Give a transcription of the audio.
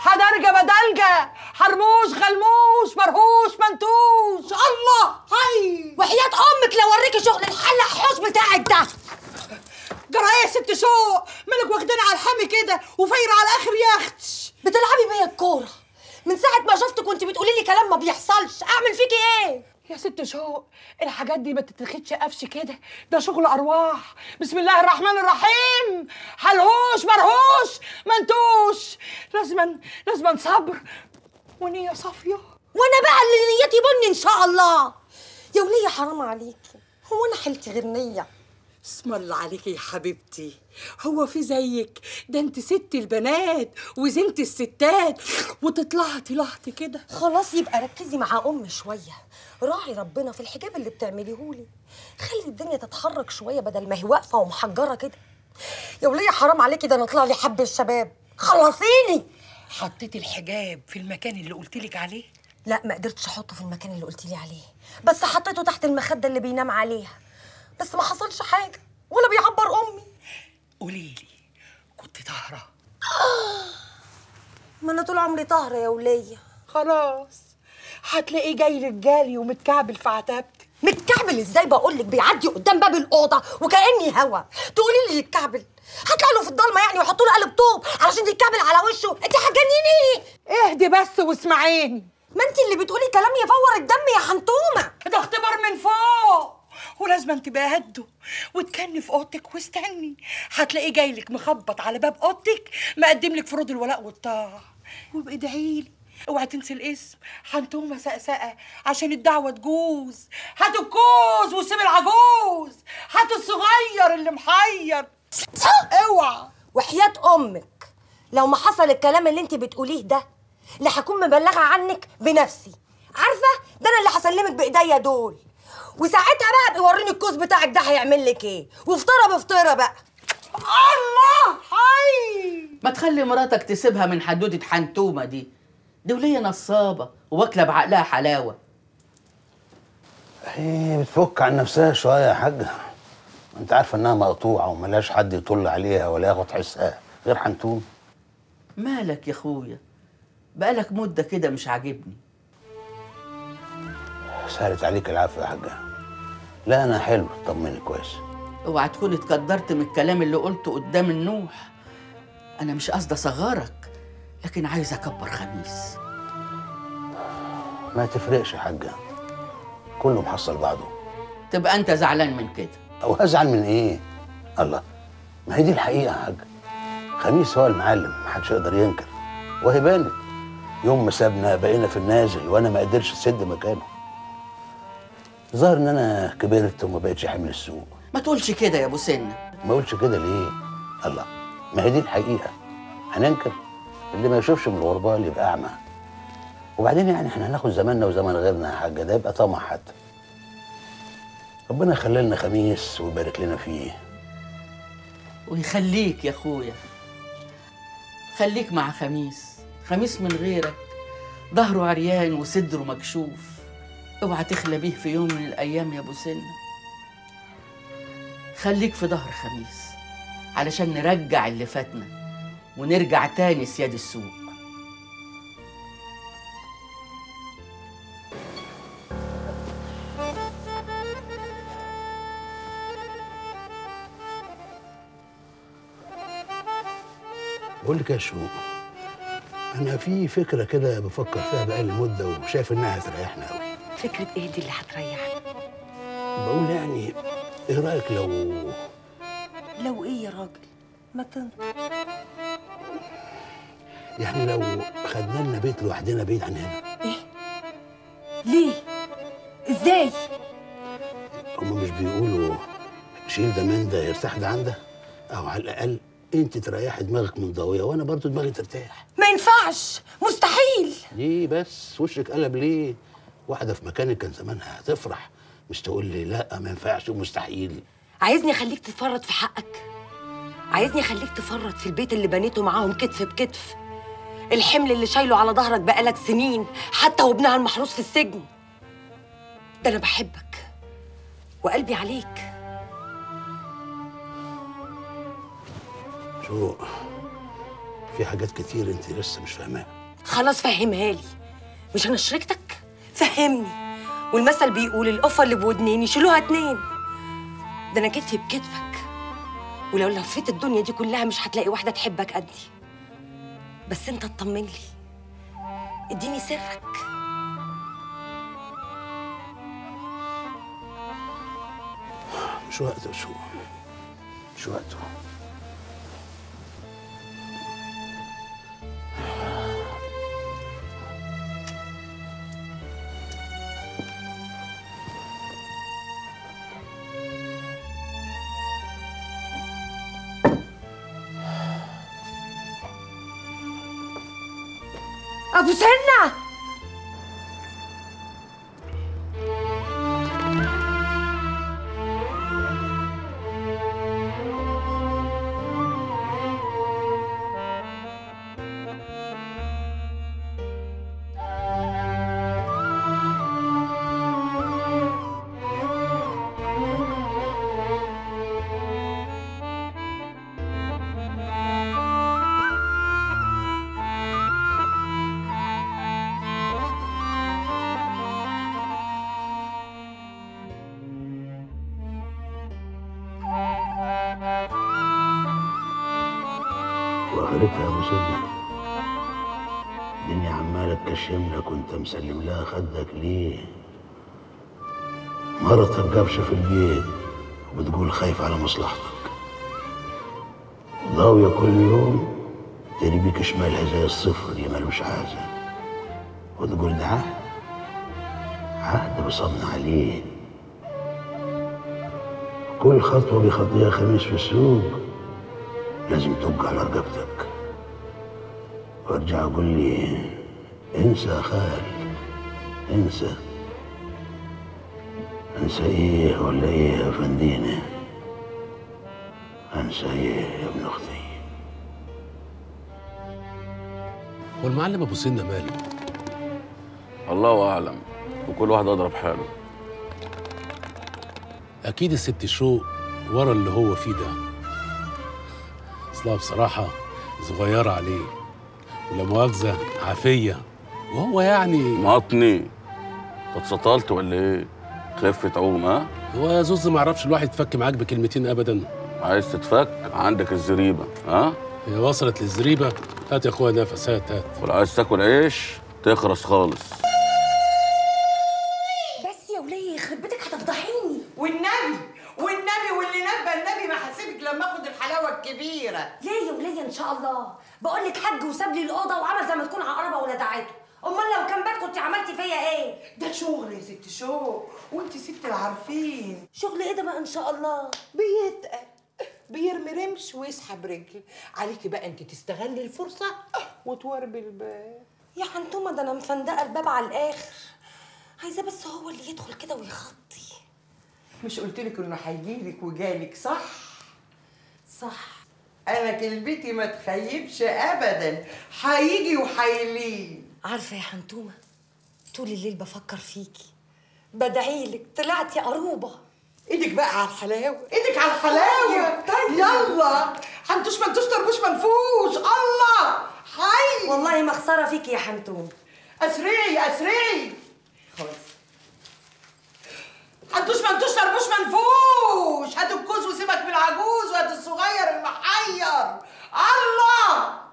حدرجة بدلجة حرموش غلموش مرهوش منتوش الله هاي وحياة امك لو اوريكي شغل الحلق حوش بتاعك ده جرى ايه يا ست شوق مالك واخداني على الحامي كده وفايرة على اخر ياختش بتلعبي بيا الكوره من ساعه ما شفتك وانت بتقولي لي كلام ما بيحصلش اعمل فيكي ايه يا ست شوق الحاجات دي ما تتاخدش قفش كده ده شغل ارواح بسم الله الرحمن الرحيم حلهوش مرهوش منتوش لازما لازما صبر ونية صافية وانا بقى اللي نيتي بني ان شاء الله يا وليه حرام عليكي هو انا حيلتي غير نيه اسم الله عليكي يا حبيبتي هو في زيك ده انت ست البنات وزنت الستات وتطلعي طلعتي كده خلاص يبقى ركزي مع امي شويه راعي ربنا في الحجاب اللي بتعمليهولي خلي الدنيا تتحرك شويه بدل ما هي واقفه ومحجره كده يا وليه حرام عليكي ده انا اطلع لي حب الشباب خلصيني حطيتي الحجاب في المكان اللي قلتلك عليه لا ما قدرتش احطه في المكان اللي قلتي لي عليه بس حطيته تحت المخده اللي بينام عليها بس ما حصلش حاجه ولا بيعبر امي قوليلي كنت طاهرة ما انا طول عمري طاهره يا وليه خلاص هتلاقيه جاي رجالي ومتكعبل في عتبتك متكعبل ازاي بقول لك بيعدي قدام باب الاوضه وكاني هوا تقولي لي يتكعبل هطلع له في الضلمه يعني ويحطوا له قلب طوب علشان يتكعبل على وشه انت هتجننيني اهدي بس واسمعيني ما انت اللي بتقولي كلام يفور الدم يا حنتومه ده اختبار من فوق ولازم تبقى هده وتكني في اوضتك واستني هتلاقيه جايلك مخبط على باب اوضتك مقدم لك فروض الولاء والطاعه وابقي ادعيلي اوعي تنسي الاسم حنتومه سقسقه عشان الدعوه تجوز هاتوا الكوز وسيب العجوز هاتوا الصغير اللي محير اوعى وحياه امك لو ما حصل الكلام اللي انت بتقوليه ده لا هكون مبلغه عنك بنفسي عارفه ده انا اللي هسلمك بايديا دول وساعتها بقى ابقي وريني الكوز بتاعك ده هيعمل لك ايه وفطره بفطره بقى الله حي ما تخلي مراتك تسيبها من حدودة حنتومة دي دي ولية نصابة واكلة بعقلها حلاوة هي بتفك عن نفسها شويه يا حاجه انت عارفه انها مقطوعه وملاش حد يطل عليها ولا ياخد حسها غير حنتوم مالك يا اخويا بقالك مدة كده مش عاجبني سهلت عليك العافيه يا حاجه لا انا حلو طمني كويس اوعى تكون اتقدرت من الكلام اللي قلته قدام النوح انا مش قصدي اصغرك لكن عايز اكبر خميس ما تفرقش يا حاجه كله محصل بعضه تبقى انت زعلان من كده او هزعل من ايه الله ما هي دي الحقيقه يا حاج خميس هو المعلم محدش يقدر ينكر وهي بانت يوم ما سابنا بقينا في النازل وانا ما قدرش اسد مكانه ظهر ان انا كبرت وما بقتش حمل السوق ما تقولش كده يا ابو سنه ما اقولش كده ليه الله ما هي دي الحقيقه هننكر اللي ما يشوفش من الغربال يبقى اعمى وبعدين يعني احنا هناخد زماننا وزمن غيرنا يا حاجه ده يبقى طمع حتى ربنا يخلي لنا خميس ويبارك لنا فيه ويخليك يا اخويا خليك مع خميس خميس من غيرك ظهره عريان وصدره مكشوف اوعى تخلى بيه في يوم من الايام يا ابو سنه خليك في ظهر خميس علشان نرجع اللي فاتنا ونرجع تاني سياد السوق بقول لك يا شوق انا في فكره كده بفكر فيها بقالي مده وشايف انها هتريحنا قوي فكره ايه دي اللي هتريحني بقول يعني ايه رايك لو لو ايه يا راجل ما تنط يعني لو خدنا لنا بيت لوحدنا بعيد عن هنا ليه ازاي هما مش بيقولوا شيل ده من ده يرتاح ده عن ده او على الاقل انت تريحي دماغك من ضويه وانا برضو دماغي ترتاح ما ينفعش مستحيل ليه بس وشك قلب ليه واحده في مكانك كان زمانها هتفرح مش تقول لي لا ما ينفعش ومستحيل عايزني اخليك تفرط في حقك عايزني اخليك تفرط في البيت اللي بنيته معاهم كتف بكتف الحمل اللي شايله على ظهرك بقالك سنين حتى وابنها المحروس في السجن ده انا بحبك وقلبي عليك شو في حاجات كتير انت لسه مش فاهماها خلاص فهمها لي مش انا شريكتك فهمني والمثل بيقول القفه اللي بودنين يشيلوها اتنين ده انا كتفي بكتفك ولو لفيت الدنيا دي كلها مش هتلاقي واحده تحبك قدي بس انت اطمن لي اديني سرك مش وقته شو مش وقته ابو سنه واخرتها يا ابو سيدنا الدنيا عماله تكشم لك وانت مسلم لها خدك ليه مرتك جابشه في البيت وبتقول خايف على مصلحتك ضاوية كل يوم تري بيك شمالها زي الصفر اللي ملوش عازة وتقول ده عهد عهد بصبنا عليه كل خطوة بيخطيها خميس في السوق لازم تبقى على رقبتك وارجع اقول لي انسى يا خال انسى انسى ايه ولا ايه يا فندينة انسى ايه يا ابن اختي هو المعلم ابو سنه ماله الله اعلم وكل واحد اضرب حاله اكيد الست شوق ورا اللي هو فيه ده اصلها بصراحه صغيره عليه ولا مؤاخذه عافيه وهو يعني مقطني انت اتسطلت ولا ايه خف تعوم ها هو يا زوز ما يعرفش الواحد يتفك معاك بكلمتين ابدا عايز تتفك عندك الزريبه ها هي وصلت للزريبه هات يا اخويا نفس هات هات ولو عايز تاكل عيش تخرس خالص بس يا وليه يخرب بيتك هتفضحيني والنبي والنبي واللي نبى النبي ما هسيبك لما اخد الحلاوه الكبيره ليه يا وليه ان شاء الله بقول لك حج وساب لي الاوضه وعمل زي ما تكون عقربه ولا دعته امال لو كان بات كنت عملتي فيا ايه ده شغل يا ست شو وانت ست العارفين شغل ايه ده بقى ان شاء الله بيتقل بيرمي رمش ويسحب رجل عليكي بقى انت تستغلي الفرصه وتوربي الباب يا حنتومه ده انا مفندقه الباب على الاخر عايزاه بس هو اللي يدخل كده ويخطي مش قلت لك انه هيجيلك وجالك صح صح انا كلمتي ما تخيبش ابدا هيجي وهيلين عارفه يا حنتومه طول الليل بفكر فيكي بدعيلك طلعتي قروبه ايدك بقى على الحلاوه ايدك على الحلاوه يلا حنتوش منتوش طربوش منفوش الله حي والله ما خساره فيكي يا حنتومه اسرعي اسرعي خلاص حنتوش منتوش طربوش منفوش هات الكوز وسيبك من العجوز وهات الصغير المحير الله